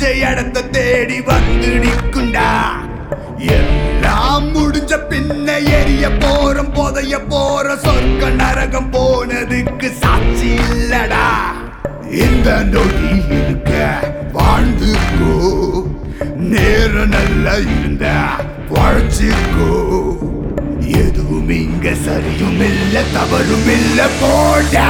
புடிச்ச இடத்த தேடி வந்து நிக்குண்டா எல்லாம் முடிஞ்ச பின்ன எரிய போறோம் புதைய போற சொர்க்க நரகம் போனதுக்கு சாட்சி இல்லடா இந்த நொடி இருக்க வாழ்ந்துக்கோ நேரம் நல்லா இருந்த வாழ்ச்சிக்கோ எதுவும் இங்க சரியும் இல்ல தவறும் இல்ல போடா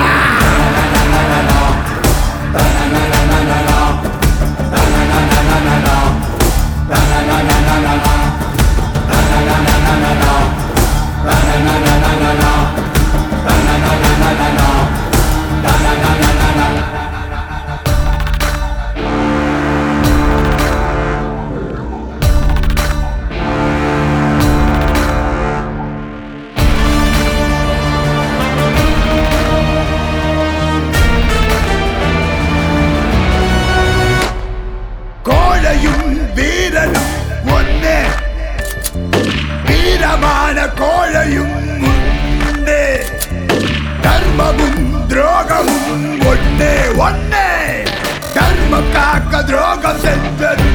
கோழையும் வீரனும் ஒன்னே வீரமான கோழையும் உண்டே தர்மமும் துரோகமும் ஒன்னே ஒன்னே தர்மம் காக்க துரோகம் செஞ்சது